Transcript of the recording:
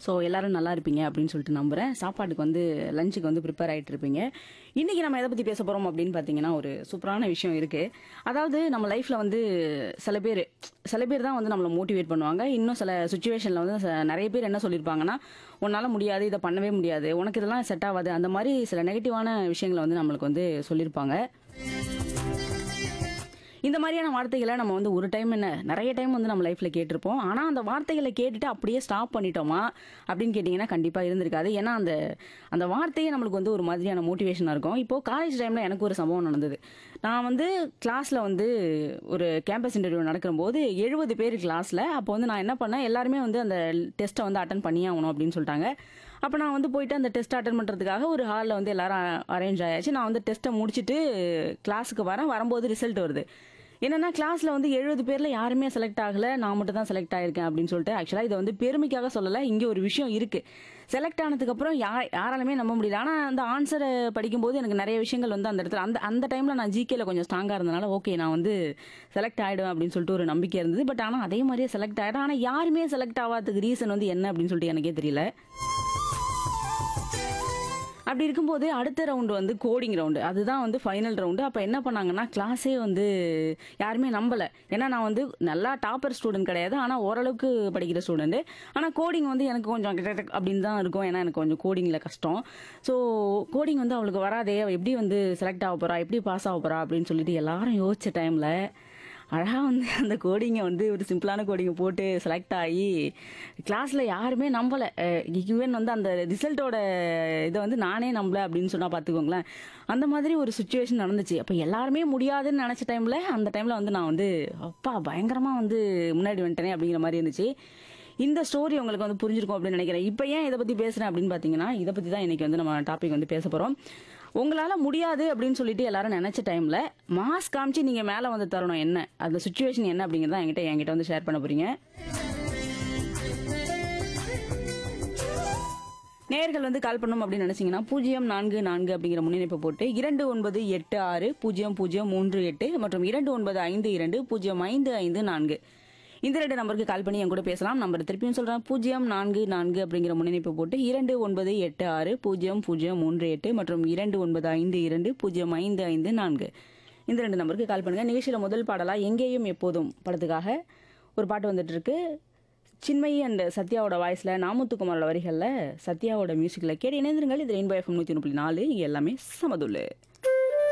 so எல்லாரும் நல்லா இருப்பீங்க அப்படின்னு சொல்லிட்டு நம்புறேன் சாப்பாட்டுக்கு வந்து லஞ்சுக்கு வந்து ப்ரிப்பேர் ஆயிட்டு இருப்பீங்க இன்னைக்கு நம்ம எதை பத்தி பேச போறோம் அப்படின்னு பார்த்தீங்கன்னா ஒரு சூப்பரான விஷயம் இருக்கு அதாவது நம்ம லைஃப்ல வந்து சில பேர் சில பேர் தான் வந்து நம்மளை மோட்டிவேட் பண்ணுவாங்க இன்னும் சில சுச்சுவேஷன்ல வந்து ச- நிறைய பேர் என்ன சொல்லியிருப்பாங்கன்னா உன்னால முடியாது இதை பண்ணவே முடியாது உனக்கு இதெல்லாம் செட் ஆகாது அந்த மாதிரி சில நெகட்டிவான விஷயங்களை வந்து நம்மளுக்கு வந்து சொல்லியிருப்பாங்க இந்த மாதிரியான வார்த்தைகளை நம்ம வந்து ஒரு டைம் என்ன நிறைய டைம் வந்து நம்ம லைஃப்ல கேட்டிருப்போம் ஆனா அந்த வார்த்தைகளை கேட்டுட்டு அப்படியே ஸ்டாப் பண்ணிட்டோமா அப்படின்னு கேட்டிங்கன்னா கண்டிப்பா இருந்திருக்காது ஏன்னா அந்த அந்த வார்த்தையே நம்மளுக்கு வந்து ஒரு மாதிரியான மோட்டிவேஷனாக இருக்கும் இப்போ காலேஜ் டைம்ல எனக்கு ஒரு சம்பவம் நடந்தது நான் வந்து கிளாஸ்ல வந்து ஒரு கேம்பஸ் இன்டர்வியூ நடக்கும்போது எழுபது பேர் கிளாஸ்ல அப்போ வந்து நான் என்ன பண்ணேன் எல்லாருமே வந்து அந்த டெஸ்ட்டை வந்து அட்டன் பண்ணி ஆகணும் அப்படின்னு சொல்லிட்டாங்க அப்போ நான் வந்து போயிட்டு அந்த டெஸ்ட் அட்டன் பண்ணுறதுக்காக ஒரு ஹாலில் வந்து எல்லாரும் அரேஞ்ச் ஆயாச்சு நான் வந்து டெஸ்ட்டை முடிச்சுட்டு கிளாஸுக்கு வரேன் வரும்போது ரிசல்ட் வருது என்னன்னா கிளாஸ்ல வந்து எழுபது பேர்ல யாருமே செலக்ட் ஆகல நான் மட்டும் தான் செலக்ட் ஆயிருக்கேன் அப்படின்னு சொல்லிட்டு ஆக்சுவலா இதை வந்து பெருமைக்காக சொல்லல இங்க ஒரு விஷயம் இருக்கு செலக்ட் ஆனதுக்கு அப்புறம் யா- யாராலுமே நம்ப முடியல ஆனா அந்த ஆன்சரை படிக்கும்போது எனக்கு நிறைய விஷயங்கள் வந்து அந்த இடத்துல அந்த அந்த டைம்ல நான் ஜிகேல கொஞ்சம் ஸ்ட்ராங்கா இருந்தனால ஓகே நான் வந்து செலக்ட் ஆயிடுவேன் அப்படின்னு சொல்லிட்டு ஒரு நம்பிக்கை இருந்தது பட் ஆனா அதே மாதிரியே செலக்ட் ஆயிடும் ஆனா யாருமே செலக்ட் ஆகாததுக்கு ரீசன் வந்து என்ன அப்படின்னு சொல்லிட்டு எனக்கே தெரியல அப்படி இருக்கும்போது அடுத்த ரவுண்டு வந்து கோடிங் ரவுண்டு அதுதான் வந்து ஃபைனல் ரவுண்டு அப்போ என்ன பண்ணாங்கன்னா கிளாஸே வந்து யாருமே நம்பலை ஏன்னா நான் வந்து நல்லா டாப்பர் ஸ்டூடெண்ட் கிடையாது ஆனால் ஓரளவுக்கு படிக்கிற ஸ்டூடெண்ட் ஆனால் கோடிங் வந்து எனக்கு கொஞ்சம் கிட்ட கிட்ட அப்படின்னு தான் இருக்கும் ஏன்னா எனக்கு கொஞ்சம் கோடிங்கில் கஷ்டம் ஸோ கோடிங் வந்து அவளுக்கு வராதே அவள் எப்படி வந்து செலக்ட் ஆக போறா எப்படி பாஸ் ஆக போறா அப்படின்னு சொல்லிட்டு எல்லாரும் யோசிச்ச டைமில் அழகா வந்து அந்த கோடிங்கை வந்து ஒரு சிம்பிளான கோடிங்கை போட்டு செலக்ட் ஆகி கிளாஸ்ல யாருமே நம்பல ஈவன் வந்து அந்த ரிசல்ட்டோட இதை வந்து நானே நம்பல அப்படின்னு சொன்னா பாத்துக்கோங்களேன் அந்த மாதிரி ஒரு சுச்சுவேஷன் நடந்துச்சு அப்ப எல்லாருமே முடியாதுன்னு நினைச்ச டைம்ல அந்த டைம்ல வந்து நான் வந்து அப்பா பயங்கரமா வந்து முன்னாடி வந்துட்டேனே அப்படிங்கிற மாதிரி இருந்துச்சு இந்த ஸ்டோரி உங்களுக்கு வந்து புரிஞ்சிருக்கும் அப்படின்னு நினைக்கிறேன் இப்போ ஏன் இதை பத்தி பேசுறேன் அப்படின்னு பாத்தீங்கன்னா இதை பத்தி தான் இன்னைக்கு வந்து நம்ம டாபிக் வந்து பேச போறோம் உங்களால முடியாது அப்படின்னு சொல்லிட்டு எல்லாரும் நினைச்ச டைம்ல மாஸ் காமிச்சு நீங்க மேல வந்து தரணும் என்ன அந்த சுச்சுவேஷன் என்ன அப்படிங்கறத என்கிட்ட என்கிட்ட வந்து ஷேர் பண்ண போறீங்க நேர்கள் வந்து கால் பண்ணணும் அப்படின்னு நினைச்சீங்கன்னா பூஜ்ஜியம் நான்கு நான்கு அப்படிங்கிற முன்னிணைப்பை போட்டு இரண்டு ஒன்பது எட்டு ஆறு பூஜ்ஜியம் பூஜ்ஜியம் மூன்று எட்டு மற்றும் இரண்டு ஒன்பது ஐந்து இரண்டு பூஜ்ஜியம் ஐந்து ஐந்து நான்கு இந்த ரெண்டு நம்பருக்கு கால் பண்ணி என் கூட பேசலாம் நம்பர் திருப்பியும் சொல்றேன் பூஜ்ஜியம் நான்கு நான்கு அப்படிங்கிற முன்னிணைப்பு போட்டு இரண்டு ஒன்பது எட்டு ஆறு பூஜ்ஜியம் பூஜ்ஜியம் மூன்று எட்டு மற்றும் இரண்டு ஒன்பது ஐந்து இரண்டு பூஜ்ஜியம் ஐந்து ஐந்து நான்கு இந்த ரெண்டு நம்பருக்கு கால் பண்ணுங்க நிகழ்ச்சியில முதல் பாடலா எங்கேயும் எப்போதும் படத்துக்காக ஒரு பாட்டு வந்துட்டு இருக்கு சின்மயி அண்ட் சத்யாவோட வாய்ஸ்ல நாமுத்துக்குமாரோட வரிகள்ல சத்யாவோட மியூசிக்ல கேட்டு இணைந்திருங்கள் இது ரெயின்போ எஃப்எம் நூத்தி ஒன்று புள்ளி நாலு இங்க எல்லாமே சமதுள்ளு